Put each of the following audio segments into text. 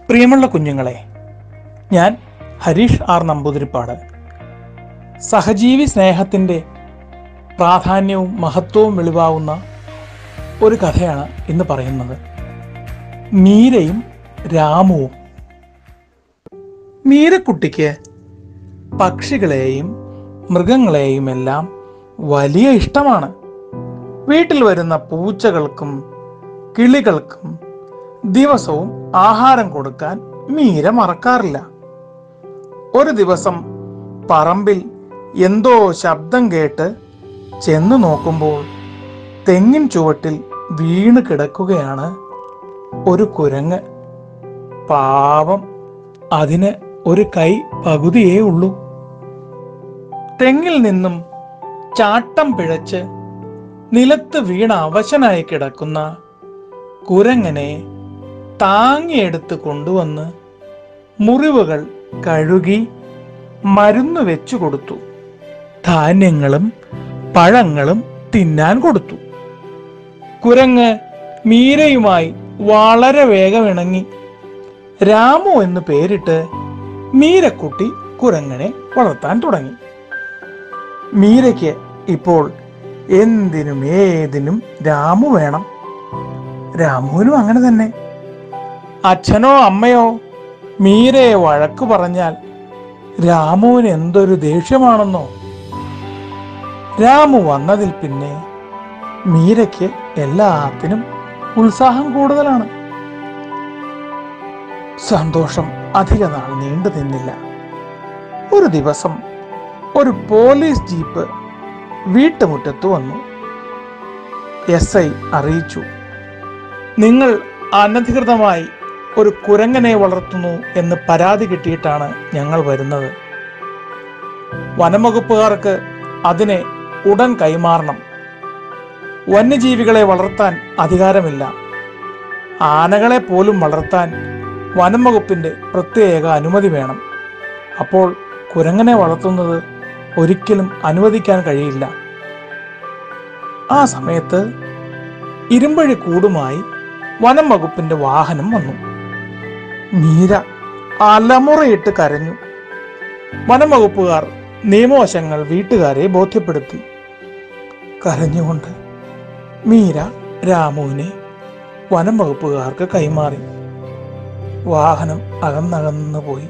പ്രിയമുള്ള കുഞ്ഞുങ്ങളെ ഞാൻ ഹരീഷ് ആർ നമ്പൂതിരിപ്പാട് സഹജീവി സ്നേഹത്തിൻ്റെ പ്രാധാന്യവും മഹത്വവും വെളിവാകുന്ന ഒരു കഥയാണ് ഇന്ന് പറയുന്നത് മീരയും രാമുവും മീരക്കുട്ടിക്ക് പക്ഷികളെയും മൃഗങ്ങളെയും എല്ലാം വലിയ ഇഷ്ടമാണ് വീട്ടിൽ വരുന്ന പൂച്ചകൾക്കും കിളികൾക്കും ദിവസവും ആഹാരം കൊടുക്കാൻ മീര മറക്കാറില്ല ഒരു ദിവസം പറമ്പിൽ എന്തോ ശബ്ദം കേട്ട് ചെന്ന് നോക്കുമ്പോൾ തെങ്ങിൻ ചുവട്ടിൽ വീണ് കിടക്കുകയാണ് ഒരു കുരങ്ങ് പാവം അതിന് ഒരു കൈ പകുതിയേ ഉള്ളൂ തെങ്ങിൽ നിന്നും ചാട്ടം പിഴച്ച് നിലത്ത് വീണ അവശനായി കിടക്കുന്ന കുരങ്ങനെ താങ്ങിയെടുത്ത് കൊണ്ടുവന്ന് മുറിവുകൾ കഴുകി മരുന്ന് വെച്ചു കൊടുത്തു ധാന്യങ്ങളും പഴങ്ങളും തിന്നാൻ കൊടുത്തു കുരങ്ങ് മീരയുമായി വളരെ വേഗം ഇണങ്ങി രാമു എന്ന് പേരിട്ട് മീരക്കുട്ടി കുരങ്ങനെ വളർത്താൻ തുടങ്ങി മീരയ്ക്ക് ഇപ്പോൾ എന്തിനും ഏതിനും രാമു വേണം രാമുവിനും അങ്ങനെ തന്നെ അച്ഛനോ അമ്മയോ മീരയെ വഴക്കു പറഞ്ഞാൽ രാമുവിന് എന്തൊരു ദേഷ്യമാണെന്നോ രാമു വന്നതിൽ പിന്നെ മീരയ്ക്ക് എല്ലാത്തിനും ഉത്സാഹം കൂടുതലാണ് സന്തോഷം അധിക നാൾ നീണ്ടു നിന്നില്ല ഒരു ദിവസം ഒരു പോലീസ് ജീപ്പ് വീട്ടുമുറ്റത്ത് വന്നു എസ് ഐ അറിയിച്ചു നിങ്ങൾ അനധികൃതമായി ഒരു കുരങ്ങനെ വളർത്തുന്നു എന്ന് പരാതി കിട്ടിയിട്ടാണ് ഞങ്ങൾ വരുന്നത് വനംവകുപ്പുകാർക്ക് അതിനെ ഉടൻ കൈമാറണം വന്യജീവികളെ വളർത്താൻ അധികാരമില്ല ആനകളെ പോലും വളർത്താൻ വനം വകുപ്പിന്റെ പ്രത്യേക അനുമതി വേണം അപ്പോൾ കുരങ്ങനെ വളർത്തുന്നത് ഒരിക്കലും അനുവദിക്കാൻ കഴിയില്ല ആ സമയത്ത് ഇരുമ്പഴി കൂടുമായി വനം വകുപ്പിന്റെ വാഹനം വന്നു മീര അലമുറയിട്ട് കരഞ്ഞു വനം വകുപ്പുകാർ നിയമവശങ്ങൾ വീട്ടുകാരെ ബോധ്യപ്പെടുത്തി കരഞ്ഞുകൊണ്ട് മീര രാമുവിനെ വനം വകുപ്പുകാർക്ക് കൈമാറി വാഹനം അകന്നകന്നു പോയി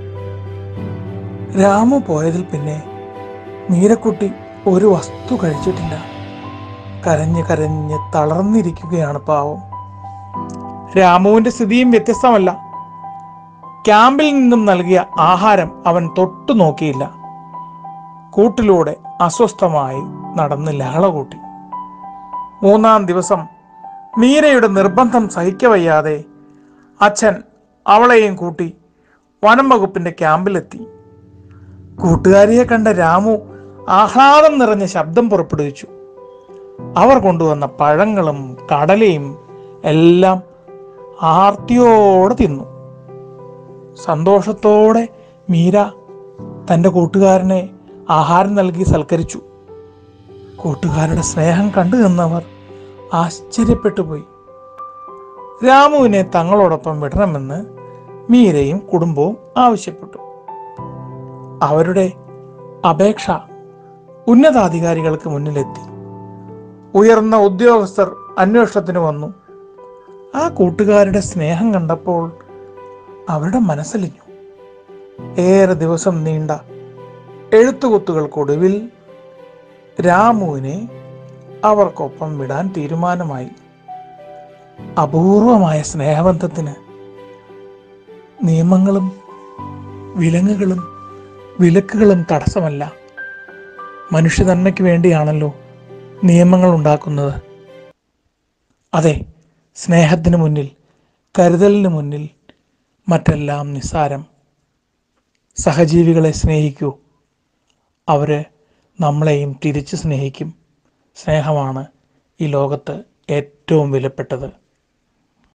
രാമു പോയതിൽ പിന്നെ മീരക്കുട്ടി ഒരു വസ്തു കഴിച്ചിട്ടില്ല കരഞ്ഞ് കരഞ്ഞ് തളർന്നിരിക്കുകയാണ് പാവം രാമുവിന്റെ സ്ഥിതിയും വ്യത്യസ്തമല്ല ക്യാമ്പിൽ നിന്നും നൽകിയ ആഹാരം അവൻ തൊട്ടു നോക്കിയില്ല കൂട്ടിലൂടെ അസ്വസ്ഥമായി നടന്ന് ലഹള കൂട്ടി മൂന്നാം ദിവസം മീരയുടെ നിർബന്ധം സഹിക്കവയ്യാതെ അച്ഛൻ അവളെയും കൂട്ടി വനം വകുപ്പിന്റെ ക്യാമ്പിലെത്തി കൂട്ടുകാരിയെ കണ്ട രാമു ആഹ്ലാദം നിറഞ്ഞ ശബ്ദം പുറപ്പെടുവിച്ചു അവർ കൊണ്ടുവന്ന പഴങ്ങളും കടലയും എല്ലാം ആർത്തിയോടെ തിന്നു സന്തോഷത്തോടെ മീര തൻ്റെ കൂട്ടുകാരനെ ആഹാരം നൽകി സൽക്കരിച്ചു കൂട്ടുകാരുടെ സ്നേഹം കണ്ടു നിന്നവർ ആശ്ചര്യപ്പെട്ടു പോയി രാമുവിനെ തങ്ങളോടൊപ്പം വിടണമെന്ന് മീരയും കുടുംബവും ആവശ്യപ്പെട്ടു അവരുടെ അപേക്ഷ ഉന്നതാധികാരികൾക്ക് മുന്നിലെത്തി ഉയർന്ന ഉദ്യോഗസ്ഥർ അന്വേഷണത്തിന് വന്നു ആ കൂട്ടുകാരുടെ സ്നേഹം കണ്ടപ്പോൾ അവരുടെ മനസ്സലിഞ്ഞു ഏറെ ദിവസം നീണ്ട എഴുത്തുകുത്തുകൾക്കൊടുവിൽ രാമുവിനെ അവർക്കൊപ്പം വിടാൻ തീരുമാനമായി അപൂർവമായ സ്നേഹബന്ധത്തിന് നിയമങ്ങളും വിലങ്ങുകളും വിലക്കുകളും തടസ്സമല്ല മനുഷ്യ നന്മയ്ക്ക് വേണ്ടിയാണല്ലോ നിയമങ്ങൾ ഉണ്ടാക്കുന്നത് അതെ സ്നേഹത്തിന് മുന്നിൽ കരുതലിന് മുന്നിൽ മറ്റെല്ലാം നിസ്സാരം സഹജീവികളെ സ്നേഹിക്കൂ അവര് നമ്മളെയും തിരിച്ച് സ്നേഹിക്കും സ്നേഹമാണ് ഈ ലോകത്ത് ഏറ്റവും വിലപ്പെട്ടത്